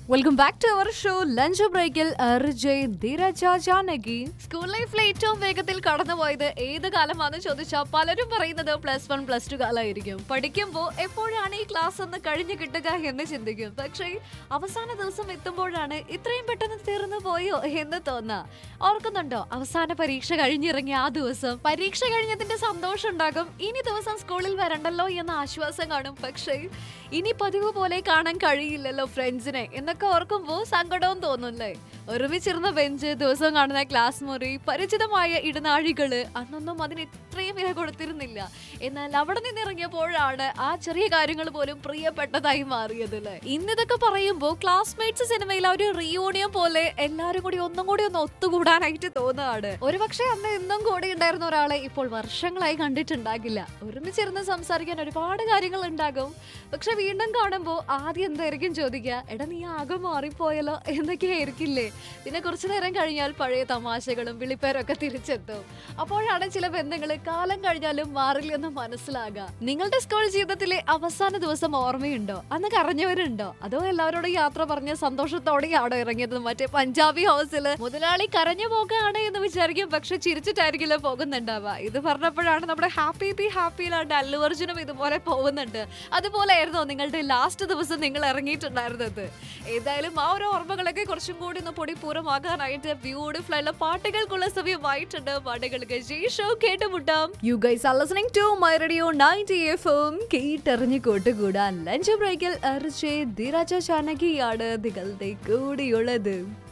welcome back to our show lunch ബ്രേക്കിൽ അർജയ് ധീരജ Janaki school ലൈഫിലെ ഏറ്റവും വേഗത്തിൽ കടന്നുപോയത് ഏത് കാലമാണെന്ന് ചോദിച്ചാൽ പലരും പറയുന്നത് പ്ലസ് വൺ പ്ലസ് ടു കാലമായിരിക്കും പഠിക്കുമ്പോൾ എപ്പോഴാണ് ഈ ക്ലാസ് ഒന്ന് കഴിഞ്ഞു കിട്ടുക എന്ന് ചിന്തിക്കും പക്ഷേ അവസാന ദിവസം എത്തുമ്പോഴാണ് ഇത്രയും പെട്ടെന്ന് തീർന്നു പോയോ എന്ന് തോന്നുക ഓർക്കുന്നുണ്ടോ അവസാന പരീക്ഷ കഴിഞ്ഞിറങ്ങിയ ആ ദിവസം പരീക്ഷ കഴിഞ്ഞതിന്റെ സന്തോഷം ഉണ്ടാകും ഇനി ദിവസം സ്കൂളിൽ വരണ്ടല്ലോ എന്ന ആശ്വാസം കാണും പക്ഷേ ഇനി പതിവ് പോലെ കാണാൻ കഴിയില്ലല്ലോ ഫ്രണ്ട്സിനെ എന്നൊക്കെ ഓർക്കുമ്പോൾ സങ്കടവും തോന്നുന്നല്ലേ ഒരുമിച്ചിരുന്ന ബെഞ്ച് ദിവസം കാണുന്ന ക്ലാസ് മുറി പരിചിതമായ ഇടനാഴികള് അന്നൊന്നും അതിന് ഇത്രയും വില കൊടുത്തിരുന്നില്ല എന്നാൽ അവിടെ നിന്ന് ഇറങ്ങിയപ്പോഴാണ് ആ ചെറിയ കാര്യങ്ങൾ പോലും പ്രിയപ്പെട്ടതായി മാറിയത് അല്ലേ ഇന്നിതൊക്കെ പറയുമ്പോൾ ക്ലാസ്മേറ്റ്സ് സിനിമയിൽ ആ ഒരു റീയൂണിയൻ പോലെ എല്ലാവരും കൂടി ഒന്നും കൂടി ഒന്ന് ഒത്തുകൂടാനായിട്ട് തോന്നുകയാണ് ഒരുപക്ഷെ അന്ന് ഇന്നും കൂടെ ഉണ്ടായിരുന്ന ഒരാളെ ഇപ്പോൾ വർഷങ്ങളായി കണ്ടിട്ടുണ്ടാകില്ല ഒരുമിച്ചിരുന്ന് സംസാരിക്കാൻ ഒരുപാട് കാര്യങ്ങൾ ഉണ്ടാകും പക്ഷെ വീണ്ടും കാണുമ്പോൾ ആദ്യം എന്തായിരിക്കും ചോദിക്കുക എടാ നീ ആകെ മാറിപ്പോയല്ലോ എന്നൊക്കെ ആയിരിക്കില്ലേ പിന്നെ കുറച്ചു നേരം കഴിഞ്ഞാൽ പഴയ തമാശകളും വിളിപ്പേരൊക്കെ തിരിച്ചെത്തും അപ്പോഴാണ് ചില ബന്ധങ്ങൾ കാലം കഴിഞ്ഞാലും മാറില്ലെന്ന് മനസ്സിലാകുക നിങ്ങളുടെ സ്കൂൾ ജീവിതത്തിലെ അവസാന ദിവസം ഓർമ്മയുണ്ടോ അന്ന് കരഞ്ഞവരുണ്ടോ അതോ എല്ലാവരോടും യാത്ര പറഞ്ഞ് സന്തോഷത്തോടെയാണോ ഇറങ്ങിയത് മറ്റേ പഞ്ചാബി ഹൗസിൽ മുതലാളി കരഞ്ഞു പോകുകയാണ് എന്ന് വിചാരിക്കും പക്ഷെ ചിരിച്ചിട്ടായിരിക്കില്ല പോകുന്നുണ്ടാവുക ഇത് പറഞ്ഞപ്പോഴാണ് നമ്മുടെ ഹാപ്പി ബി ഹാപ്പിയിലാണ്ട് അല്ലു അർജുനും ഇതുപോലെ പോകുന്നുണ്ട് അതുപോലെയായിരുന്നോ നിങ്ങളുടെ ലാസ്റ്റ് ദിവസം നിങ്ങൾ ഇറങ്ങിയിട്ടുണ്ടായിരുന്നത് ഏതായാലും ആ ഒരു ഓർമ്മകളൊക്കെ കുറച്ചും കൂടി ഒന്ന് പൊടിപൂരമാകാനായിട്ട് ബ്യൂട്ടിഫുൾ ആയിട്ടുള്ള പാട്ടുകൾക്കുള്ള സമയമായിട്ടുണ്ട് പാട്ടുകൾക്ക് ജയ് ഷോ കേട്ടുമുട്ടാം you guys are listening to my radio 90 എഫും കേട്ടറിഞ്ഞു കൂട്ടുകൂടാൻ ലഞ്ച് ബ്രേക്കിൽ അർജയ് ധീരാജ ചാനകിയാണ് നിങ്ങളുടെ കൂടിയുള്ളത്